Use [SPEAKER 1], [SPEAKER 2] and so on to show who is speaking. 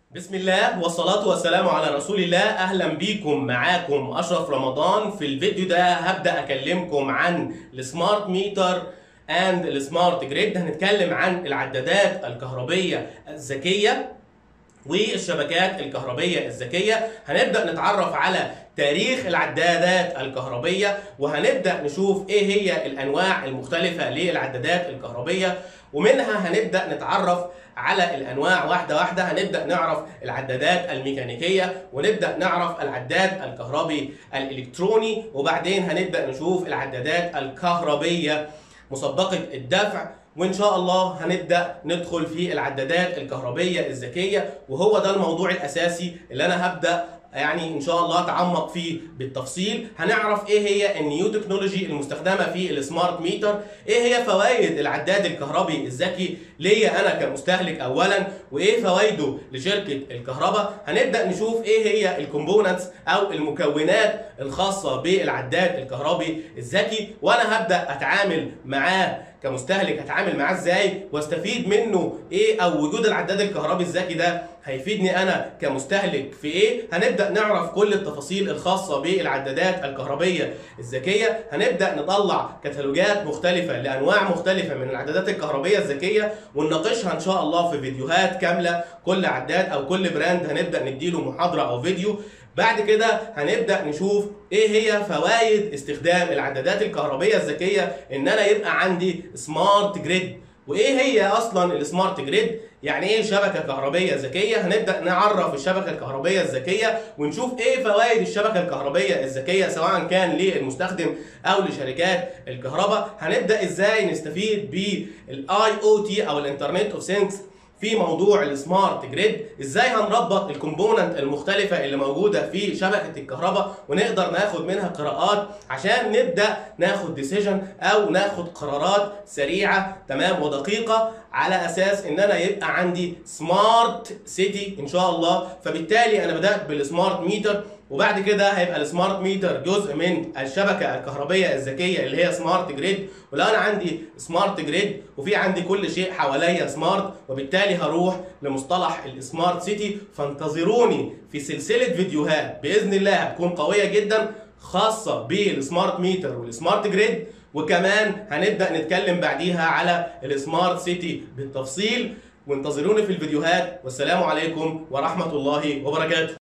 [SPEAKER 1] بسم الله والصلاة والسلام على رسول الله أهلا بيكم معاكم أشرف رمضان في الفيديو ده هبدأ أكلمكم عن السمارت ميتر اند السمارت جريد هنتكلم عن العدادات الكهربية الذكية والشبكات الكهربية الذكية هنبدأ نتعرف على تاريخ العدادات الكهربية وهنبدأ نشوف ايه هي الأنواع المختلفة للعدادات الكهربية ومنها هنبدأ نتعرف على الأنواع واحدة واحدة هنبدأ نعرف العدادات الميكانيكية ونبدأ نعرف العداد الكهربي الإلكتروني وبعدين هنبدأ نشوف العدادات الكهربية مسبقة الدفع وان شاء الله هنبدا ندخل في العدادات الكهربيه الذكيه وهو ده الموضوع الاساسي اللي انا هبدا يعني ان شاء الله اتعمق فيه بالتفصيل هنعرف ايه هي النيو تكنولوجي المستخدمه في السمارت ميتر ايه هي فوائد العداد الكهربي الذكي ليا انا كمستهلك اولا وايه فوائده لشركه الكهرباء هنبدا نشوف ايه هي الكومبوننتس او المكونات الخاصه بالعداد الكهربي الذكي وانا هبدا اتعامل معاه كمستهلك هتعامل معاه ازاي واستفيد منه ايه او وجود العداد الكهربي الذكي ده هيفيدني انا كمستهلك في ايه هنبدا نعرف كل التفاصيل الخاصه بالعدادات الكهربيه الذكيه هنبدا نطلع كتالوجات مختلفه لانواع مختلفه من العدادات الكهربيه الذكيه ونناقشها ان شاء الله في فيديوهات كامله كل عداد او كل براند هنبدا نديله محاضره او فيديو بعد كده هنبدا نشوف ايه هي فوائد استخدام العدادات الكهربيه الذكيه ان انا يبقى عندي سمارت جريد وايه هي اصلا السمارت جريد يعني ايه شبكه كهربيه ذكيه هنبدا نعرف الشبكه الكهربيه الذكيه ونشوف ايه فوائد الشبكه الكهربيه الذكيه سواء كان للمستخدم او لشركات الكهرباء هنبدا ازاي نستفيد بالاي او تي او الانترنت اوف ثينكس في موضوع السمارت جريد ازاي هنربط الكومبوننت المختلفه اللي موجوده في شبكه الكهرباء ونقدر ناخد منها قراءات عشان نبدا ناخد ديسيجن او ناخد قرارات سريعه تمام ودقيقه على اساس ان انا يبقى عندي سمارت سيتي ان شاء الله فبالتالي انا بدات بالسمارت ميتر وبعد كده هيبقى السمارت ميتر جزء من الشبكه الكهربيه الذكيه اللي هي سمارت جريد ولو انا عندي سمارت جريد وفي عندي كل شيء حواليا سمارت وبالتالي هروح لمصطلح السمارت سيتي فانتظروني في سلسله فيديوهات باذن الله هتكون قويه جدا خاصه بالسمارت ميتر والسمارت جريد وكمان هنبدا نتكلم بعديها على السمارت سيتي بالتفصيل وانتظروني في الفيديوهات والسلام عليكم ورحمه الله وبركاته